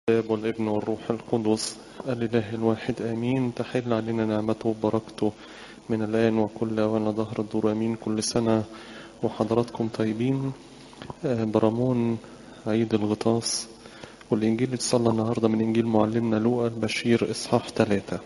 الاب والابن والروح القدس الاله الواحد امين تحل علينا نعمته وبركته من الان وكل اوان ظهر الدور امين كل سنه وحضراتكم طيبين آه، برامون عيد الغطاس والانجيل اللي اتصلى النهارده من انجيل معلمنا لوقا البشير اصحاح ثلاثة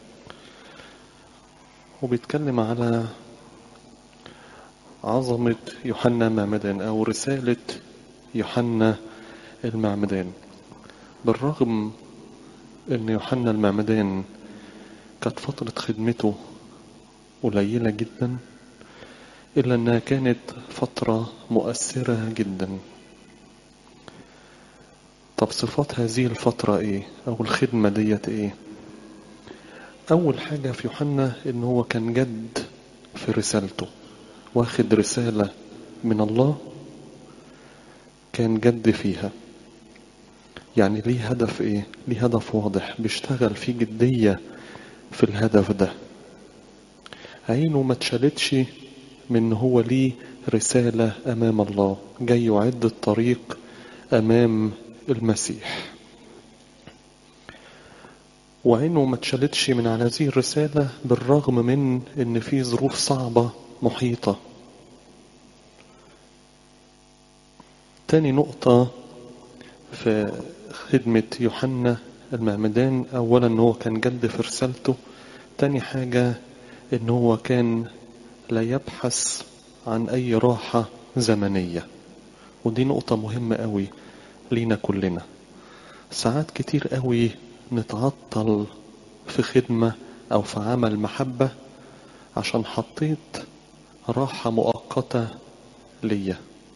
وبيتكلم على عظمة يوحنا معمدان أو رسالة يوحنا المعمدان بالرغم أن يوحنا المعمدان كانت فترة خدمته قليلة جدا إلا أنها كانت فترة مؤثرة جدا طب صفات هذه الفترة إيه أو الخدمة ديت إيه أول حاجة في يوحنا إن هو كان جد في رسالته واخد رسالة من الله كان جد فيها يعني ليه هدف ايه ليه هدف واضح بيشتغل فيه جدية في الهدف ده عينه ما اتشالتش من إن هو ليه رسالة أمام الله جاي يعد الطريق أمام المسيح وعينه ما اتشالتش من على هذه الرسالة بالرغم من إن في ظروف صعبة محيطة تاني نقطة في خدمة يوحنا المعمدان أولا إن هو كان جد في رسالته تاني حاجة إن هو كان لا يبحث عن أي راحة زمنية ودي نقطة مهمة قوي لينا كلنا ساعات كتير قوي نتعطل في خدمة أو في عمل محبة عشان حطيت راحة مؤقتة ليا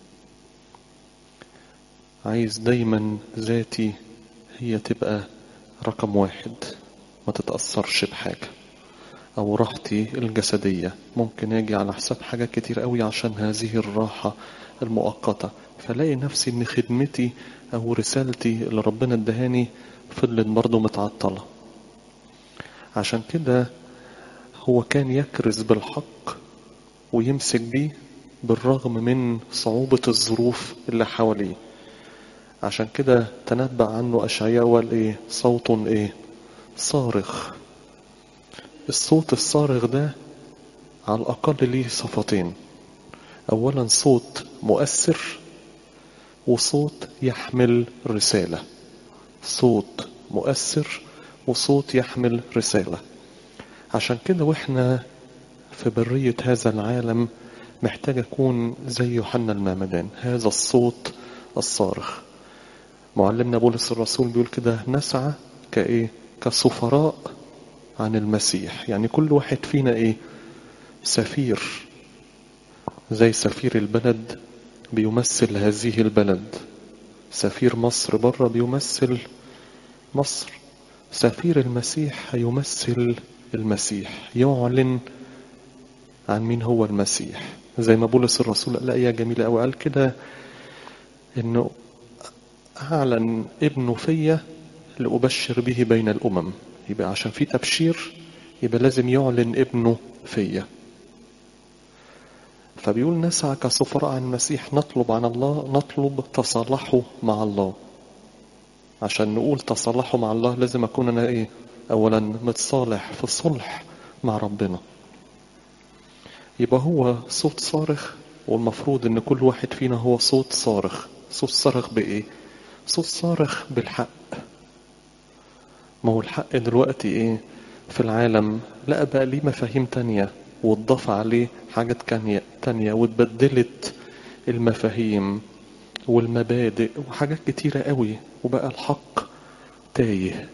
عايز دايما ذاتي هي تبقى رقم واحد ما تتأثرش بحاجة أو راحتي الجسدية ممكن أجي على حساب حاجات كتير قوي عشان هذه الراحة المؤقتة فلاقي نفسي إن خدمتي أو رسالتي اللي ربنا ادهاني فضلت برضه متعطلة عشان كده هو كان يكرز بالحق ويمسك بيه بالرغم من صعوبة الظروف اللي حواليه عشان كده تنبأ عنه أشعياء وقال إيه صوت إيه صارخ الصوت الصارخ ده على الأقل ليه صفتين أولا صوت مؤثر وصوت يحمل رسالة صوت مؤثر وصوت يحمل رسالة عشان كده وإحنا في برية هذا العالم محتاج أكون زي يوحنا المعمدان هذا الصوت الصارخ معلمنا بولس الرسول بيقول كده نسعى كايه كسفراء عن المسيح يعني كل واحد فينا ايه سفير زي سفير البلد بيمثل هذه البلد سفير مصر بره بيمثل مصر سفير المسيح هيمثل المسيح يعلن عن مين هو المسيح زي ما بولس الرسول قال آية جميلة أوي قال كده إنه أعلن ابنه فيا لأبشر به بين الأمم يبقى عشان في تبشير يبقى لازم يعلن ابنه فيا فبيقول نسعى كسفراء عن المسيح نطلب عن الله نطلب تصالحه مع الله عشان نقول تصالحه مع الله لازم أكون أنا إيه أولا متصالح في الصلح مع ربنا يبقى هو صوت صارخ والمفروض ان كل واحد فينا هو صوت صارخ صوت صارخ بايه صوت صارخ بالحق ما هو الحق دلوقتي ايه في العالم لا بقى ليه مفاهيم تانية واتضاف عليه حاجات تانية واتبدلت المفاهيم والمبادئ وحاجات كتيرة قوي وبقى الحق تايه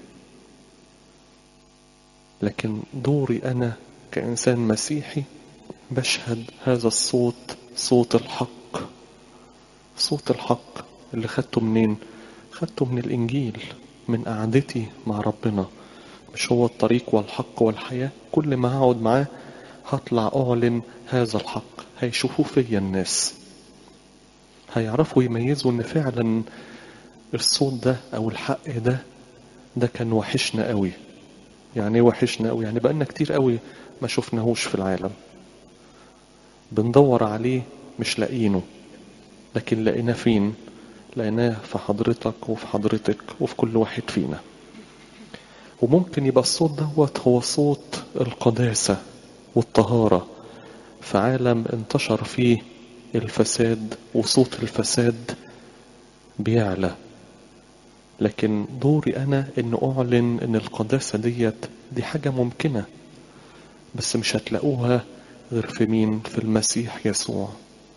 لكن دوري أنا كإنسان مسيحي بشهد هذا الصوت صوت الحق صوت الحق اللي خدته منين خدته من الإنجيل من قعدتي مع ربنا مش هو الطريق والحق والحياة كل ما هقعد معاه هطلع أعلن هذا الحق هيشوفوه فيا الناس هيعرفوا يميزوا ان فعلا الصوت ده او الحق ده ده كان وحشنا قوي يعني ايه وحشنا قوي يعني بقالنا كتير قوي ما شفناهوش في العالم بندور عليه مش لاقينه لكن لقينا فين لقيناه في حضرتك وفي حضرتك وفي كل واحد فينا وممكن يبقى الصوت دوت هو صوت القداسة والطهارة في عالم انتشر فيه الفساد وصوت الفساد بيعلى لكن دوري أنا أن أعلن أن القداسة ديت دي حاجة ممكنة بس مش هتلاقوها غير في مين في المسيح يسوع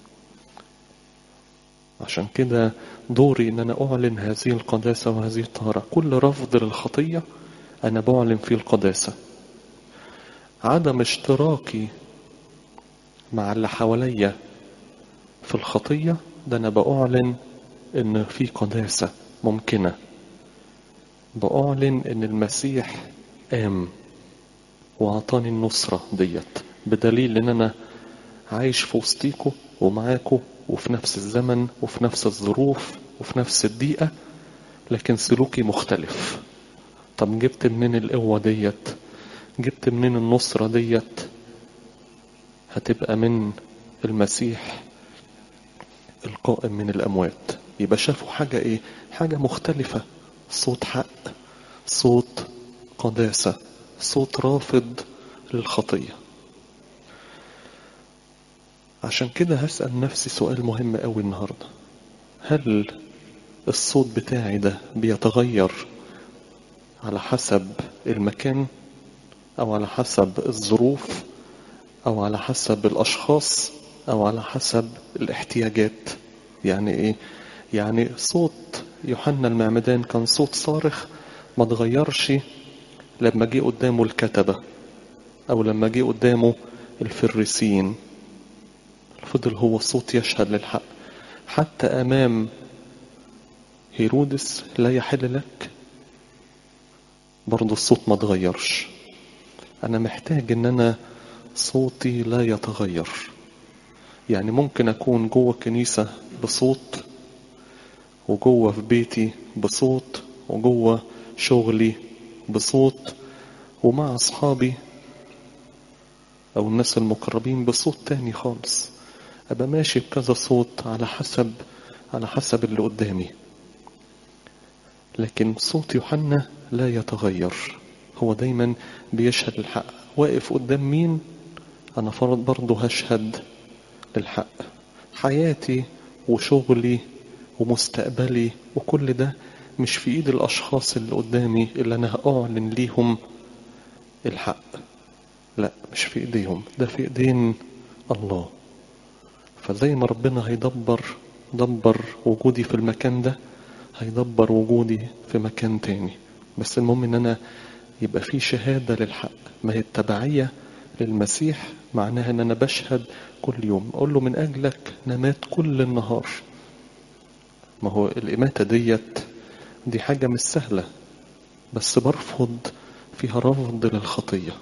عشان كده دوري ان انا اعلن هذه القداسة وهذه الطهارة كل رفض للخطية انا بعلن فيه القداسة عدم اشتراكي مع اللي حواليا في الخطية ده انا بأعلن ان في قداسة ممكنة بأعلن ان المسيح قام وأعطاني النصرة ديت بدليل ان انا عايش في وسطيكوا ومعاكوا وفي نفس الزمن وفي نفس الظروف وفي نفس الدقيقة لكن سلوكي مختلف طب جبت منين القوة ديت جبت منين النصرة ديت هتبقى من المسيح القائم من الأموات يبقى شافوا حاجة ايه حاجة مختلفة صوت حق صوت قداسة صوت رافض للخطية عشان كده هسأل نفسي سؤال مهم قوي النهاردة هل الصوت بتاعي ده بيتغير على حسب المكان او على حسب الظروف او على حسب الاشخاص او على حسب الاحتياجات يعني ايه يعني صوت يوحنا المعمدان كان صوت صارخ ما تغيرش لما جه قدامه الكتبة او لما جه قدامه الفريسيين فضل هو صوت يشهد للحق حتى امام هيرودس لا يحل لك برضه الصوت ما تغيرش انا محتاج ان انا صوتي لا يتغير يعني ممكن اكون جوه الكنيسة بصوت وجوه في بيتي بصوت وجوه شغلي بصوت ومع اصحابي او الناس المقربين بصوت تاني خالص ابقى ماشي بكذا صوت على حسب على حسب اللي قدامي لكن صوت يوحنا لا يتغير هو دايما بيشهد الحق واقف قدام مين انا فرض برضه هشهد للحق حياتي وشغلي ومستقبلي وكل ده مش في ايد الاشخاص اللي قدامي اللي انا هاعلن ليهم الحق لا مش في ايديهم ده في ايدين الله فزي ما ربنا هيدبر دبر وجودي في المكان ده هيدبر وجودي في مكان تاني بس المهم ان انا يبقى في شهادة للحق ما هي التبعية للمسيح معناها ان انا بشهد كل يوم اقول له من اجلك نمات كل النهار ما هو الاماتة ديت دي حاجة مش سهلة بس برفض فيها رفض للخطية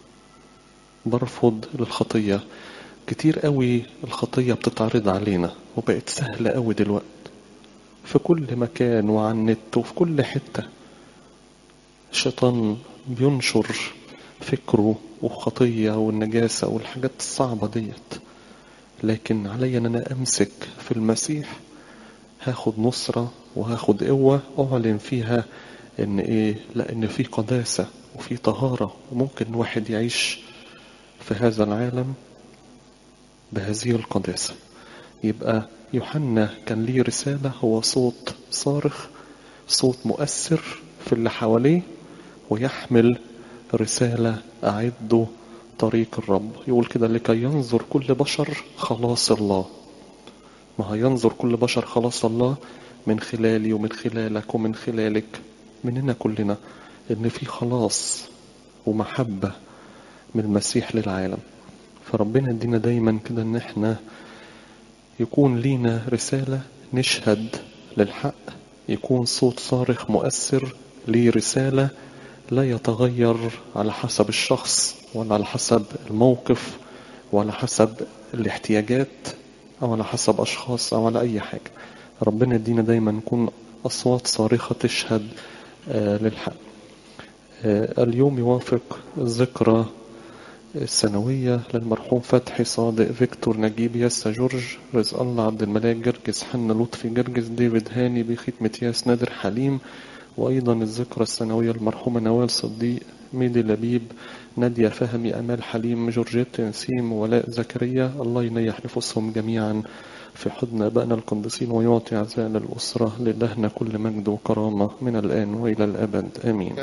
برفض للخطية كتير قوي الخطية بتتعرض علينا وبقت سهلة قوي دلوقتي في كل مكان وعلى النت وفي كل حتة الشيطان بينشر فكره وخطية والنجاسة والحاجات الصعبة ديت لكن علي ان انا امسك في المسيح هاخد نصرة وهاخد قوة اعلن فيها ان ايه لا ان في قداسة وفي طهارة وممكن الواحد يعيش في هذا العالم بهذه القداسة يبقى يوحنا كان ليه رسالة هو صوت صارخ صوت مؤثر في اللي حواليه ويحمل رسالة أعدوا طريق الرب يقول كده لكي ينظر كل بشر خلاص الله ما هينظر كل بشر خلاص الله من خلالي ومن خلالك ومن خلالك مننا كلنا ان في خلاص ومحبة من المسيح للعالم فربنا يدينا دايما كده ان احنا يكون لينا رسالة نشهد للحق يكون صوت صارخ مؤثر ليه رسالة لا يتغير على حسب الشخص ولا على حسب الموقف ولا حسب الاحتياجات أو على حسب أشخاص أو على أي حاجة ربنا يدينا دايما نكون أصوات صارخة تشهد آه للحق آه اليوم يوافق ذكرى السنوية للمرحوم فتحي صادق فيكتور نجيب ياسا جورج رزق الله عبد الملاك جرجس حنا لطفي جرجس ديفيد هاني بخيت متياس نادر حليم وأيضا الذكرى السنوية المرحومة نوال صديق ميدي لبيب نادية فهمي أمال حليم جورجيت نسيم ولاء زكريا الله ينيح نفوسهم جميعا في حضن أبائنا القديسين ويعطي عزاء للأسرة للهنا كل مجد وكرامة من الآن وإلى الأبد آمين